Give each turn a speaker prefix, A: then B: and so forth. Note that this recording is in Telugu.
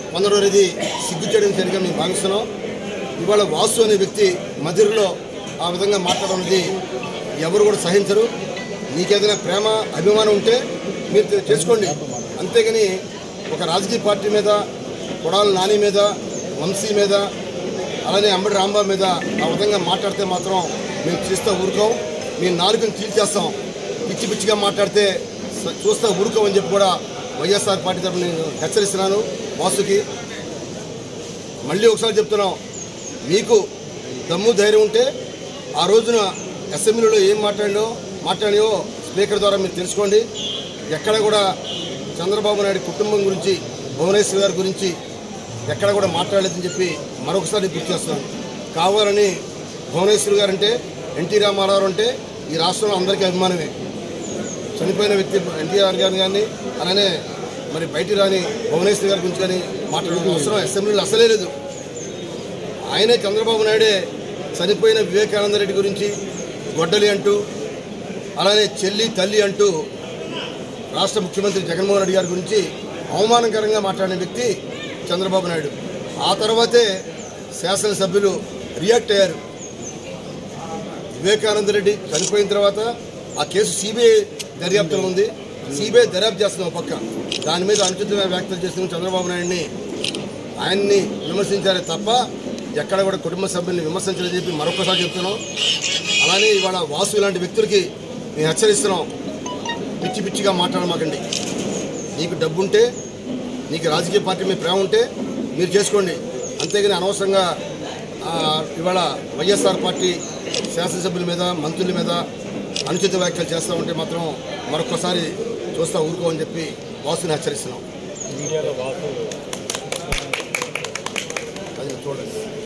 A: పొందడం అనేది సిగ్గుచేయడం సరిగా మేము భావిస్తున్నాం ఇవాళ వాసు అనే వ్యక్తి మదిరిలో ఆ విధంగా మాట్లాడడం అనేది ఎవరు కూడా సహించరు మీకేదైనా ప్రేమ అభిమానం ఉంటే మీరు తె- చేసుకోండి అంతేగాని ఒక రాజకీయ పార్టీ మీద కొడాలి నాని మీద వంశీ మీద అలానే అంబడి రాంబాబు మీద ఆ విధంగా మాట్లాడితే మాత్రం మేము చూస్తూ ఊరుకోం మీ నాలుగుని చీల్చేస్తాం పిచ్చి పిచ్చిగా మాట్లాడితే స- చూస్తా ఊరుకోం అని చెప్పి కూడా వైఎస్ఆర్ పార్టీ తరఫున నేను హెచ్చరిస్తున్నాను వాసుకి మళ్ళీ ఒకసారి చెప్తున్నాం మీకు దమ్ము ధైర్యం ఉంటే ఆ రోజున అసెంబ్లీలో ఏం మాట్లాడినో మాట్లాడినో స్పీకర్ ద్వారా మీరు తెలుసుకోండి ఎక్కడ కూడా చంద్రబాబు నాయుడు కుటుంబం గురించి భువనేశ్వర్ గారి గురించి ఎక్కడ కూడా మాట్లాడలేదని చెప్పి మరొకసారి గుర్తు చేస్తున్నాను కావాలని భువనేశ్వర్ గారు అంటే ఎన్టీ రామారావు అంటే ఈ రాష్ట్రంలో అందరికీ అభిమానమే చనిపోయిన వ్యక్తి ఎన్టీఆర్ గారిని కానీ అలానే మరి బయటికి రాని భువనేశ్వర్ గారి గురించి కానీ మాట్లాడడం అవసరం అసెంబ్లీలో అసలే లేదు ఆయనే చంద్రబాబు నాయుడే చనిపోయిన వివేకానంద రెడ్డి గురించి గొడ్డలి అంటూ అలానే చెల్లి తల్లి అంటూ రాష్ట్ర ముఖ్యమంత్రి జగన్మోహన్ రెడ్డి గారి గురించి అవమానకరంగా మాట్లాడిన వ్యక్తి చంద్రబాబు నాయుడు ఆ తర్వాతే శాసనసభ్యులు రియాక్ట్ అయ్యారు వివేకానంద రెడ్డి చనిపోయిన తర్వాత ఆ కేసు సిబిఐ దర్యాప్తులో ఉంది సిబిఐ దర్యాప్తు చేస్తున్న ఒక పక్క దాని మీద అనుచితమైన వ్యాఖ్యలు చేస్తున్న చంద్రబాబు నాయుడిని ఆయన్ని విమర్శించారే తప్ప ఎక్కడ కూడా కుటుంబ సభ్యుల్ని విమర్శించలేదని చెప్పి మరొకసారి చెప్తున్నాం అలానే ఇవాళ వాసు ఇలాంటి వ్యక్తులకి మేము హెచ్చరిస్తున్నాం పిచ్చి పిచ్చిగా మాట్లాడమాకండి నీకు డబ్బు ఉంటే నీకు రాజకీయ పార్టీ మీద ప్రేమ ఉంటే మీరు చేసుకోండి అంతేగాని అనవసరంగా ఆ, ఇవాళ వైఎస్ఆర్ పార్టీ శాసనసభ్యుల మీద మంత్రుల మీద అనుచిత వ్యాఖ్యలు చేస్తూ ఉంటే మాత్రం మరొకసారి చూస్తా ఊరుకోమని చెప్పి వాసుని హెచ్చరిస్తున్నాం
B: మీడియాలో వాసు